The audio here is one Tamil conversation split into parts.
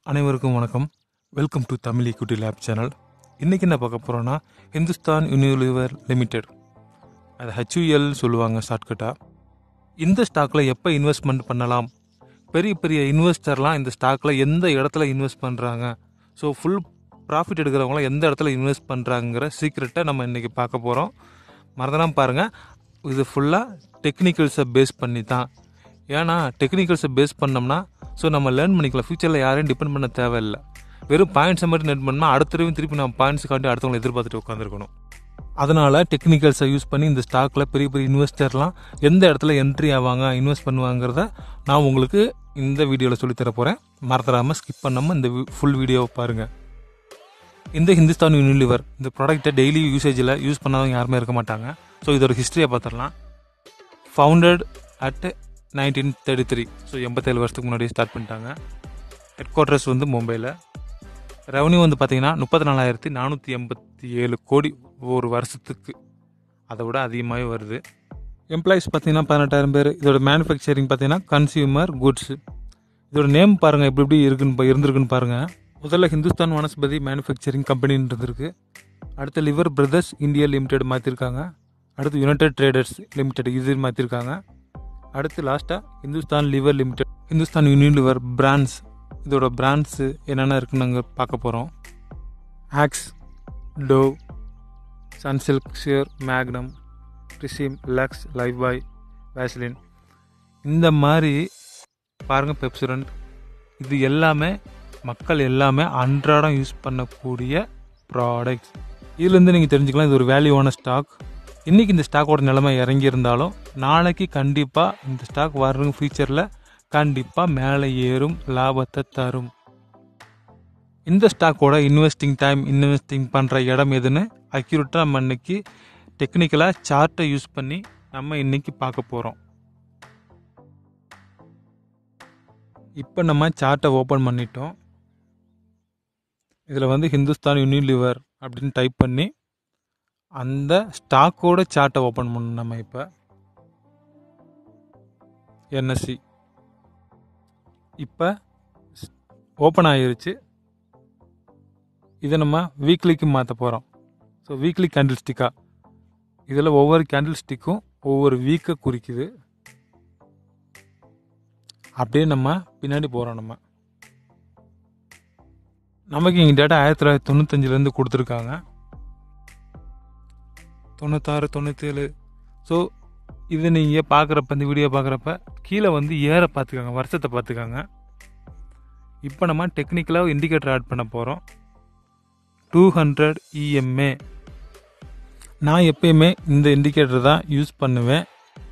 அனைவருக்கும் வணக்கம் welcome to Tamil equity lab channel இன்றைக்கி என்ன பார்க்க போகிறோன்னா ஹிந்துஸ்தான் யூனிலிவர் லிமிடெட் அது ஹெச்யூஎல் சொல்லுவாங்க ஷார்ட்கட்டாக இந்த ஸ்டாக்கில் எப்போ இன்வெஸ்ட்மெண்ட் பண்ணலாம் பெரிய பெரிய இன்வெஸ்டர்லாம் இந்த ஸ்டாக்கில் எந்த இடத்துல இன்வெஸ்ட் பண்ணுறாங்க ஸோ ஃபுல் ப்ராஃபிட் எடுக்கிறவங்களாம் எந்த இடத்துல இன்வெஸ்ட் பண்ணுறாங்கிற சீக்ரெட்டை நம்ம இன்றைக்கி பார்க்க போகிறோம் மறந்துடாம பாருங்கள் இது ஃபுல்லாக டெக்னிக்கல்ஸை பேஸ் பண்ணி தான் ஏன்னா டெக்னிக்கல்ஸை பேஸ் பண்ணோம்னா ஸோ நம்ம லேர்ன் பண்ணிக்கலாம் ஃபியூச்சரில் யாரையும் டிபெண்ட் பண்ண தேவையில்லை வெறும் பாயிண்ட்ஸை மட்டும் நெட் பண்ணால் அடுத்த தடவையும் திருப்பி நம்ம பாயிண்ட்ஸ் காட்டி அடுத்தவங்களை எதிர்பார்த்துட்டு உட்காந்துருக்கணும் அதனால் டெக்னிக்கல்ஸை யூஸ் பண்ணி இந்த ஸ்டாக்கில் பெரிய பெரிய இன்வெஸ்டர்லாம் எந்த இடத்துல என்ட்ரி ஆவாங்க இன்வெஸ்ட் பண்ணுவாங்கிறத நான் உங்களுக்கு இந்த வீடியோவில் சொல்லித்தர போகிறேன் மறந்துடாமல் ஸ்கிப் பண்ணாமல் இந்த ஃபுல் வீடியோவை பாருங்கள் இந்த ஹிந்துஸ்தான் யூனிலிவர் இந்த ப்ராடக்ட்டை டெய்லி யூசேஜில் யூஸ் பண்ணாதவங்க யாருமே இருக்க மாட்டாங்க ஸோ இதோட ஹிஸ்ட்ரியை பார்த்துடலாம் founded at nineteen thirty three so எண்பத்தேழு வருஷத்துக்கு முன்னாடி ஸ்டார்ட் பண்ணிட்டாங்க ஹெட் குவார்ட்டர்ஸ் வந்து மும்பையில் ரெவன்யூ வந்து பார்த்தீங்கன்னா முப்பத்தி நாலாயிரத்தி நானூற்றி எண்பத்தி ஏழு கோடி ஒரு வருஷத்துக்கு அதை விட அதிகமாகவே வருது எம்ப்ளாயிஸ் பார்த்தீங்கன்னா பதினெட்டாயிரம் பேர் இதோட மேனுஃபேக்சரிங் பார்த்தீங்கன்னா கன்சியூமர் குட்ஸ் இதோட நேம் பாருங்கள் எப்படி எப்படி இருக்குன்னு இருந்திருக்குன்னு பாருங்கள் முதல்ல ஹிந்துஸ்தான் வனஸ்பதி மேனுஃபேக்சரிங் கம்பெனின்னு இருந்திருக்கு அடுத்து லிவர் பிரதர்ஸ் இந்தியா லிமிடெட் மாற்றிருக்காங்க அடுத்து யுனைடெட் ட்ரேடர்ஸ் லிமிடெட் இது மாற்றிருக்காங்க அடுத்து லாஸ்ட்டாக Hindustan lever limited Hindustan Unilever brands இதோட பிராண்ட்ஸு என்னென்ன இருக்குன்னு நாங்கள் பார்க்க போகிறோம் Axe Dove Sunsilk Sheer Magnum ரிசீம் லக்ஸ் லைஃப் பாய் வேஸ்லின் இந்த மாதிரி பாருங்கள் பெப்சுரண்ட் இது எல்லாமே மக்கள் எல்லாமே அன்றாடம் யூஸ் பண்ணக்கூடிய ப்ராடக்ட்ஸ் இதுலேருந்து நீங்கள் தெரிஞ்சுக்கலாம் இது ஒரு வேல்யூவான ஸ்டாக் இன்றைக்கி இந்த ஸ்டாக்கோட நிலைமை இறங்கி இருந்தாலும் நாளைக்கு கண்டிப்பாக இந்த ஸ்டாக் வர்ற ஃபியூச்சரில் கண்டிப்பாக மேலே ஏறும் லாபத்தை தரும் இந்த ஸ்டாக்கோட இன்வெஸ்டிங் டைம் இன்வெஸ்டிங் பண்ணுற இடம் எதுன்னு அக்யூரேட்டாக நம்ம இன்னைக்கு டெக்னிக்கலாக சார்ட்டை யூஸ் பண்ணி நம்ம இன்னைக்கு பார்க்க போகிறோம் இப்போ நம்ம சார்ட்டை ஓப்பன் பண்ணிட்டோம் இதில் வந்து ஹிந்துஸ்தான் யூனிலிவர் அப்படின்னு டைப் பண்ணி அந்த ஸ்டாக்கோட சார்ட்டை ஓப்பன் பண்ணணும் நம்ம இப்போ என்எஸ்சி இப்போ ஓப்பன் ஆகிருச்சு இதை நம்ம வீக்லிக்கு மாற்ற போகிறோம் ஸோ வீக்லி கேண்டில் ஸ்டிக்காக இதில் ஒவ்வொரு கேண்டில் ஸ்டிக்கும் ஒவ்வொரு வீக்கை குறிக்குது அப்படியே நம்ம பின்னாடி போகிறோம் நம்ம நமக்கு இங்கே டேட்டா ஆயிரத்தி தொள்ளாயிரத்தி தொண்ணூத்தஞ்சிலேருந்து கொடுத்துருக்காங்க தொண்ணூத்தாறு தொண்ணூற்றேழு ஸோ இது நீங்கள் பார்க்குறப்ப இந்த வீடியோ பார்க்குறப்ப கீழே வந்து ஏற பார்த்துக்கோங்க வருஷத்தை பார்த்துக்கோங்க இப்போ நம்ம டெக்னிக்கலாக இண்டிகேட்டர் ஆட் பண்ண போகிறோம் டூ ஹண்ட்ரட் இஎம்ஏ நான் எப்பயுமே இந்த இண்டிகேட்டர் தான் யூஸ் பண்ணுவேன்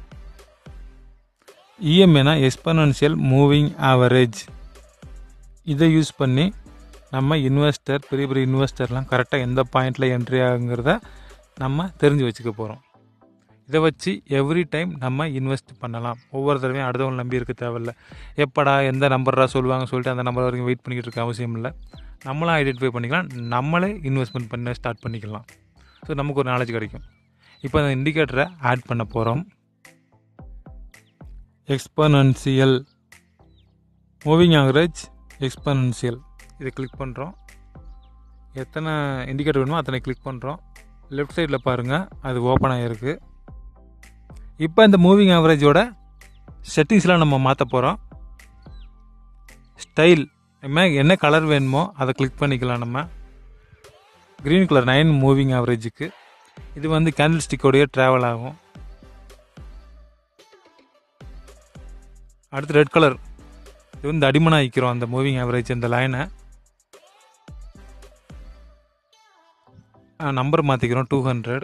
இஎம்ஏனா எக்ஸ்பனன்ஷியல் மூவிங் ஆவரேஜ் இதை யூஸ் பண்ணி நம்ம இன்வெஸ்டர் பெரிய பெரிய இன்வெஸ்டர்லாம் கரெக்டாக எந்த பாயிண்டில் என்ட்ரி ஆகுங்கிறத நம்ம தெரிஞ்சு வச்சுக்க போகிறோம் இதை வச்சு எவ்ரி டைம் நம்ம இன்வெஸ்ட் பண்ணலாம் ஒவ்வொரு தடவையும் அடுத்தவங்க நம்பி இருக்க தேவையில்ல எப்படா எந்த நம்பரா சொல்லுவாங்க சொல்லிட்டு அந்த நம்பர் வரைக்கும் வெயிட் பண்ணிக்கிட்டு இருக்க அவசியம் இல்லை நம்மளாம் ஐடென்டிஃபை பண்ணிக்கலாம் நம்மளே இன்வெஸ்ட்மெண்ட் பண்ண ஸ்டார்ட் பண்ணிக்கலாம் ஸோ நமக்கு ஒரு நாலேஜ் கிடைக்கும் இப்போ அந்த இண்டிகேட்டரை ஆட் பண்ண போகிறோம் எக்ஸ்பனன்சியல் மூவிங் ஆவரேஜ் எக்ஸ்பனன்சியல் இதை கிளிக் பண்ணுறோம் எத்தனை இண்டிகேட்டர் வேணுமோ அத்தனை கிளிக் பண்ணுறோம் லெஃப்ட் சைடில் பாருங்கள் அது ஓப்பன் ஆகிருக்கு இப்போ இந்த மூவிங் ஆவரேஜோட செட்டிங்ஸ்லாம் நம்ம மாற்ற போகிறோம் ஸ்டைல் நம்ம என்ன கலர் வேணுமோ அதை கிளிக் பண்ணிக்கலாம் நம்ம க்ரீன் கலர் நைன் மூவிங் ஆவரேஜுக்கு இது வந்து கேண்டில் ஸ்டிக்கோடைய ட்ராவல் ஆகும் அடுத்து ரெட் கலர் இது வந்து அடிமனாக வைக்கிறோம் அந்த மூவிங் ஆவரேஜ் இந்த லைனை நம்பர் மாற்றிக்கிறோம் டூ ஹண்ட்ரட்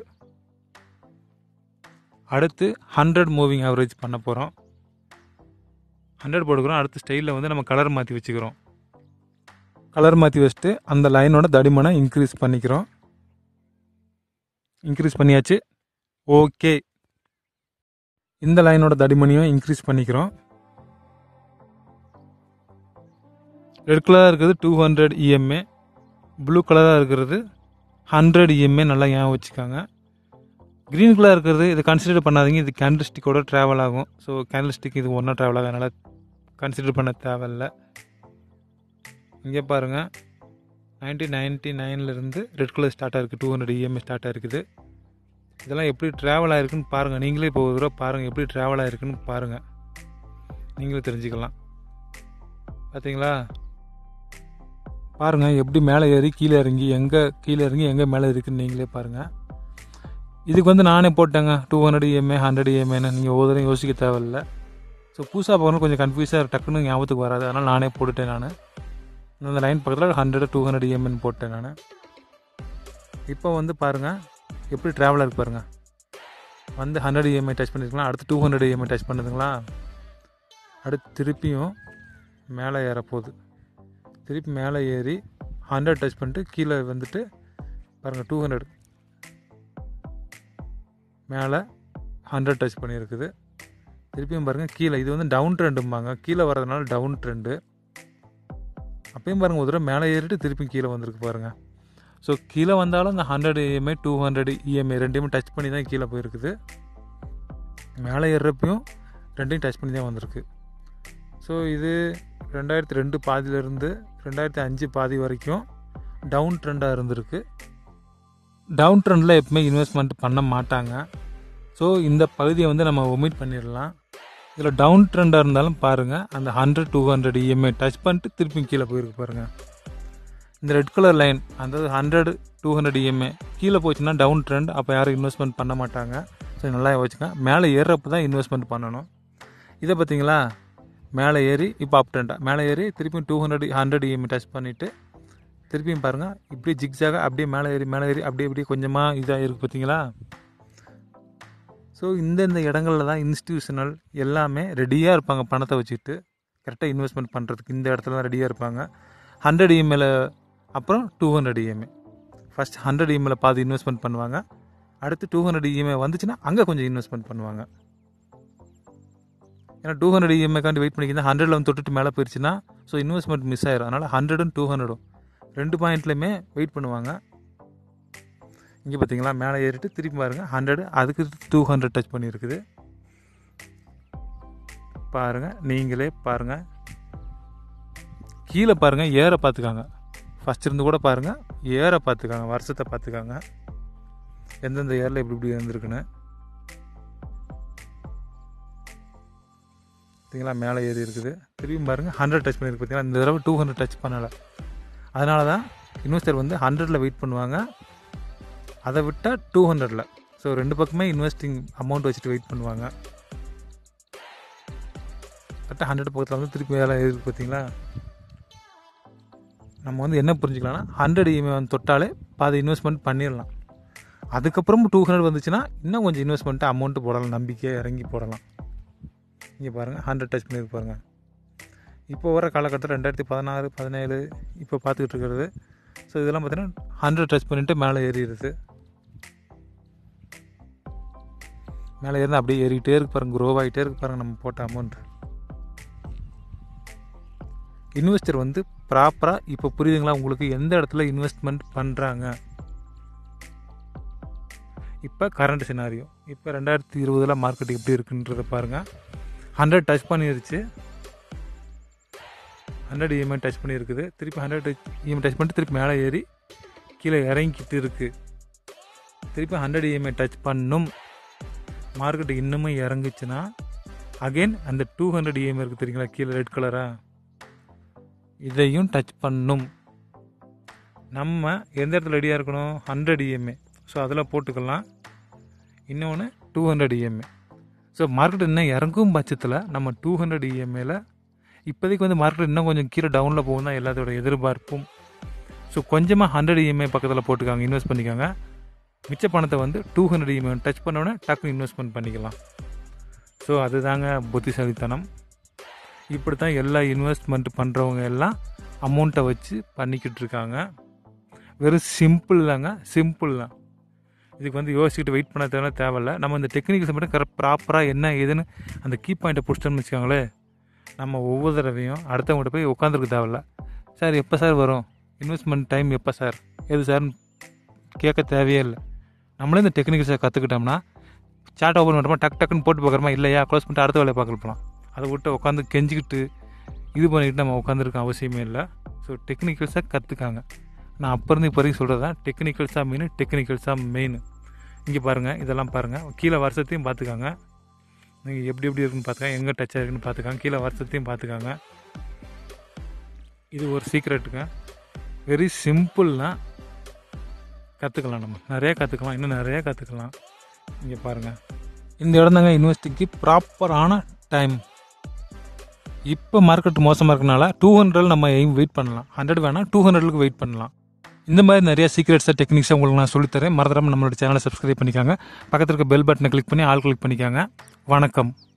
அடுத்து ஹண்ட்ரட் மூவிங் ஆவரேஜ் பண்ண போகிறோம் ஹண்ட்ரட் போட்டுக்கிறோம் அடுத்து ஸ்டைலில் வந்து நம்ம கலர் மாற்றி வச்சுக்கிறோம் கலர் மாற்றி வச்சுட்டு அந்த லைனோட தடிமனை இன்க்ரீஸ் பண்ணிக்கிறோம் இன்க்ரீஸ் பண்ணியாச்சு ஓகே இந்த லைனோட தடிமனையும் இன்க்ரீஸ் பண்ணிக்கிறோம் ரெட் கலராக இருக்கிறது டூ ஹண்ட்ரட் இஎம்ஏ ப்ளூ கலராக இருக்கிறது ஹண்ட்ரட் இஎம்ஏ நல்லா ஞாபகம் வச்சுக்காங்க க்ரீன் கலர் இருக்கிறது இதை கன்சிடர் பண்ணாதீங்க இது கேண்டில் ஸ்டிக்கோட ட்ராவல் ஆகும் ஸோ கேண்டில் ஸ்டிக் இது ஒன்றா ட்ராவல் ஆகும் அதனால் கன்சிடர் பண்ண தேவையில்ல இங்கே பாருங்கள் நைன்டீன் நைன்ட்டி நைன்லேருந்து ரெட் கலர் ஸ்டார்ட் ஆகிருக்கு டூ ஹண்ட்ரட் இஎம்ஐ ஸ்டார்ட் ஆகிருக்குது இதெல்லாம் எப்படி ட்ராவல் ஆகிருக்குன்னு பாருங்கள் நீங்களே இப்போ ஒரு தடவை பாருங்கள் எப்படி ட்ராவல் ஆகிருக்குன்னு பாருங்கள் நீங்களே தெரிஞ்சுக்கலாம் பார்த்தீங்களா பாருங்கள் எப்படி மேலே ஏறி கீழே இறங்கி எங்கே கீழே இறங்கி எங்கே மேலே இருக்குன்னு நீங்களே பாருங்கள் இதுக்கு வந்து நானே போட்டேங்க டூ ஹண்ட்ரட் இஎம்ஐ ஹண்ட்ரட் இஎம்ஐன்னு நீங்கள் ஒவ்வொரு தடவையும் யோசிக்க தேவையில்ல ஸோ புதுசாக போகணும் கொஞ்சம் கன்ஃபியூஸாக டக்குன்னு ஞாபகத்துக்கு வராது அதனால் நானே போட்டுட்டேன் நான் அந்த லைன் பக்கத்தில் ஹண்ட்ரட் டூ ஹண்ட்ரட் இஎம்ஐன்னு போட்டேன் நான் இப்போ வந்து பாருங்கள் எப்படி ட்ராவலாக இருக்கு பாருங்கள் வந்து ஹண்ட்ரட் இஎம்ஐ டச் பண்ணிருக்கலாம் அடுத்து டூ ஹண்ட்ரட் இஎம்ஐ டச் பண்ணுதுங்களா அடுத்து திருப்பியும் மேலே ஏற போகுது திருப்பி மேலே ஏறி ஹண்ட்ரட் டச் பண்ணிட்டு கீழே வந்துட்டு பாருங்கள் டூ ஹண்ட்ரட் மேலே ஹண்ட்ரட் டச் பண்ணியிருக்குது திருப்பியும் பாருங்கள் கீழே இது வந்து டவுன் ட்ரெண்டும்பாங்க கீழே வரதுனால டவுன் ட்ரெண்டு அப்பயும் பாருங்கள் ஒரு தடவை மேலே ஏறிட்டு திருப்பி கீழே வந்திருக்கு பாருங்கள் ஸோ கீழே வந்தாலும் இந்த hundred EMI two hundred EMI ரெண்டையுமே டச் பண்ணி தான் கீழே போயிருக்குது மேலே ஏறுறப்பையும் ரெண்டையும் டச் பண்ணி தான் வந்திருக்கு ஸோ இது ரெண்டாயிரத்தி ரெண்டு பாதியிலேருந்து ரெண்டாயிரத்தி அஞ்சு பாதி வரைக்கும் டவுன் ட்ரெண்டாக இருந்திருக்கு டவுன் ட்ரெண்டில் எப்பவுமே இன்வெஸ்ட்மெண்ட் பண்ண மாட்டாங்க ஸோ இந்த பகுதியை வந்து நம்ம ஒமிட் பண்ணிடலாம் இதில் டவுன் ட்ரெண்டாக இருந்தாலும் பாருங்கள் அந்த hundred two hundred EMI touch பண்ணிட்டு திருப்பி கீழே போயிருக்கு பாருங்கள் இந்த ரெட் கலர் லைன் அந்த ஹண்ட்ரட் டூ ஹண்ட்ரட் இஎம்ஐ கீழே போச்சுன்னா டவுன் ட்ரெண்ட் அப்போ யாரும் இன்வெஸ்ட்மெண்ட் பண்ண மாட்டாங்க ஸோ நல்லா வச்சுக்கோங்க மேலே ஏறுறப்ப தான் இன்வெஸ்ட்மெண்ட் பண்ணணும் இதை பார்த்தீங்களா மேலே ஏறி இப்போ அப் ட்ரெண்டாக மேலே ஏறி திருப்பியும் two hundred hundred EMI touch பண்ணிவிட்டு திருப்பியும் பாருங்கள் இப்படி ஜிக்ஸாக அப்படியே மேலே ஏறி மேலே ஏறி அப்படியே இப்படி கொஞ்சமாக இதாக இருக்குது பார்த்தீங்களா ஸோ இந்தந்த இடங்களில் தான் இன்ஸ்டியூஷனல் எல்லாமே ரெடியாக இருப்பாங்க பணத்தை வச்சுட்டு கரெக்டாக இன்வெஸ்ட்மெண்ட் பண்ணுறதுக்கு இந்த இடத்துல தான் ரெடியாக இருப்பாங்க ஹண்ட்ரட் இஎம்ஐல அப்புறம் two hundred EMI first hundred இஎம்ஐல பாதி இன்வெஸ்ட்மெண்ட் பண்ணுவாங்க அடுத்து டூ ஹண்ட்ரட் இஎம்ஐ வந்துச்சுன்னா அங்கே கொஞ்சம் இன்வெஸ்ட்மெண்ட் பண்ணுவாங்க ஏன்னா டூ ஹண்ட்ரட் இஎம்ஐக்காண்டி வெயிட் பண்ணிக்கிங்க ஹண்ட்ரட்ல வந்து தொட்டுட்டு மேலே போயிடுச்சுன்னா ஸோ இன்வெஸ்ட்மெண்ட் மிஸ் ஆயிரும் அதனால் ஹண்ட்ரடும் டூ ஹண்ட்ரடும் ரெண்டு பாயிண்ட்லையுமே வெயிட் பண்ணுவாங்க இங்கே பார்த்தீங்களா மேலே ஏறிட்டு திருப்பி பாருங்கள் ஹண்ட்ரட் அதுக்கு டூ ஹண்ட்ரட் டச் பண்ணியிருக்குது பாருங்கள் நீங்களே பாருங்கள் கீழே பாருங்கள் ஏற பார்த்துக்காங்க ஃபஸ்ட் இருந்து கூட பாருங்கள் ஏற பார்த்துக்காங்க வருஷத்தை பார்த்துக்காங்க எந்தெந்த ஏரில் எப்படி இப்படி இருந்திருக்குன்னு பார்த்தீங்களா மேலே ஏறி இருக்குது திரும்பியும் பாருங்கள் ஹண்ட்ரட் டச் பண்ணியிருக்கு பார்த்தீங்களா இந்த தடவை டூ ஹண்ட்ரட் டச் பண்ணலை அதனால தான் இன்வெஸ்டர் வந்து ஹண்ட்ரடில் வெயிட் பண்ணுவாங்க அதை விட்டால் டூ ஹண்ட்ரடில் ஸோ ரெண்டு பக்கமே இன்வெஸ்டிங் அமௌண்ட் வச்சுட்டு வெயிட் பண்ணுவாங்க கரெக்டாக ஹண்ட்ரட் பக்கத்தில் வந்து திருப்பி வேலை இருக்குது பார்த்தீங்களா நம்ம வந்து என்ன புரிஞ்சுக்கலாம்னா ஹண்ட்ரட் இஎம்ஐ வந்து தொட்டாலே பாதி இன்வெஸ்ட்மெண்ட் பண்ணிடலாம் அதுக்கப்புறம் டூ ஹண்ட்ரட் வந்துச்சுன்னா இன்னும் கொஞ்சம் இன்வெஸ்ட்மெண்ட்டு அமௌண்ட்டு போடலாம் நம்பிக்கையாக இறங்கி போடலாம் இங்கே பாருங்கள் ஹண்ட்ரட் டச் பண்ணியிருக்கு பாருங்கள் இப்போ வர காலகட்டத்தில் ரெண்டாயிரத்தி பதினாறு பதினேழு இப்போ பார்த்துக்கிட்டு இருக்கிறது ஸோ இதெல்லாம் பார்த்தீங்கன்னா ஹண்ட்ரட் டச் பண்ணிவிட்டு மேலே ஏறிடுது மேலே ஏறினா அப்படியே ஏறிக்கிட்டே இருக்கு பாருங்க க்ரோ ஆகிட்டே இருக்கு பாருங்க நம்ம போட்ட அமௌண்ட் இன்வெஸ்டர் வந்து ப்ராப்பராக இப்போ புரியுதுங்களா உங்களுக்கு எந்த இடத்துல இன்வெஸ்ட்மெண்ட் பண்ணுறாங்க இப்போ கரண்ட் சினாரியோ இப்போ ரெண்டாயிரத்தி இருபதில் மார்க்கெட் எப்படி இருக்குன்றத பாருங்கள் ஹண்ட்ரட் டச் பண்ணிருச்சு ஹண்ட்ரட் இஎம்ஐ டச் பண்ணியிருக்குது திருப்பி ஹண்ட்ரட் இஎம்ஐ டச் பண்ணிட்டு திருப்பி மேலே ஏறி கீழே இறங்கிக்கிட்டு இருக்குது திருப்பி ஹண்ட்ரட் இஎம்ஐ டச் பண்ணும் மார்க்கெட் இன்னமும் இறங்குச்சுன்னா அகைன் அந்த டூ ஹண்ட்ரட் இஎம்ஐ இருக்குது தெரியுங்களா கீழே ரெட் கலராக இதையும் டச் பண்ணும் நம்ம எந்த இடத்துல ரெடியாக இருக்கணும் ஹண்ட்ரட் இஎம்ஐ ஸோ அதில் போட்டுக்கலாம் இன்னொன்று two hundred EMI so market இன்னும் இறங்கும் பட்சத்தில் நம்ம டூ ஹண்ட்ரட் இஎம்ஐல இப்போதைக்கு வந்து மார்க்கெட் இன்னும் கொஞ்சம் கீழே டவுனில் போகும் தான் எல்லாத்தோட எதிர்பார்ப்பும் ஸோ கொஞ்சமாக ஹண்ட்ரட் இஎம்ஐ பக்கத்தில் போட்டுக்காங்க இன்வெஸ்ட் பண்ணிக்காங்க மிச்ச பணத்தை வந்து டூ ஹண்ட்ரட் இஎம்ஐ டச் பண்ணோன்னே டக்குன்னு இன்வெஸ்ட்மெண்ட் பண்ணிக்கலாம் ஸோ அதுதாங்க புத்திசாலித்தனம் இப்படி தான் எல்லா இன்வெஸ்ட்மெண்ட் பண்ணுறவங்க எல்லாம் அமௌண்ட்டை வச்சு பண்ணிக்கிட்டு இருக்காங்க வெறும் சிம்பிள் தாங்க சிம்பிள் தான் இதுக்கு வந்து யோசிச்சுட்டு வெயிட் பண்ண தேவை தேவையில்ல நம்ம இந்த டெக்னிக்ஸ் மட்டும் கரெக்ட் ப்ராப்பராக என்ன ஏதுன்னு அந்த கீ பாயிண்ட்டை பிடிச்சிட்டோம்னு வச்சுக்கோங்களேன் நம்ம ஒவ்வொரு தடவையும் அடுத்தவங்கள்ட்ட போய் உட்காந்துருக்க தேவையில்ல சார் எப்போ சார் வரும் இன்வெஸ்ட்மெண்ட் டைம் எப்போ சார் எது சார்னு கேட்க தேவையே இல்லை நம்மளே இந்த டெக்னிக்ஸை கற்றுக்கிட்டோம்னா சாட் ஓப்பன் பண்ணுறோமா டக் டக்குன்னு போட்டு பார்க்குறோமா இல்லையா க்ளோஸ் பண்ணிட்டு அடுத்த வேலையை பார்க்க போகலாம் அதை விட்டு உட்காந்து கெஞ்சிக்கிட்டு இது பண்ணிட்டு நம்ம உட்காந்துருக்க அவசியமே இல்லை ஸோ டெக்னிக்கல்ஸாக கற்றுக்காங்க நான் அப்போ இருந்து இப்போ வரைக்கும் சொல்கிறது தான் டெக்னிக்கல்ஸாக மெயின் டெக்னிக்கல்ஸாக மெயின் இங்கே பாருங்கள் இதெல்லாம் பாருங்கள் கீழே வருஷத்தையும் பார்த்துக்காங்க நீங்கள் எப்படி எப்படி இருக்குன்னு பார்த்துக்காங்க எங்கே டச் ஆகிருக்குன்னு பார்த்துக்காங்க கீழே வருஷத்தையும் பார்த்துக்காங்க இது ஒரு சீக்ரெட்டுங்க வெரி சிம்பிள்னா கற்றுக்கலாம் நம்ம நிறைய கற்றுக்கலாம் இன்னும் நிறைய கற்றுக்கலாம் இங்கே பாருங்கள் இந்த இடம் தாங்க யூனிவர்சிட்டிக்கு ப்ராப்பரான டைம் இப்போ மார்க்கெட் மோசமாக இருக்கனால டூ ஹண்ட்ரட் நம்ம எய்ம் வெயிட் பண்ணலாம் ஹண்ட்ரட் வேணால் டூ ஹண்ட்ரடுக்கு வெயிட் பண்ணலாம் இந்த மாதிரி நிறைய சீக்ரெட்ஸாக டெக்னிக்ஸாக உங்களுக்கு நான் சொல்லித்தரேன் மறந்துடாமல் நம்மளோட சேனலை சப்ஸ்கிரைப் பண்ணிக்காங்க பக்கத்தில் இருக்க பெல் பட்டனை கிளிக் பண்ணி ஆல் கிளிக் பண்ணிக்காங்க வணக்கம்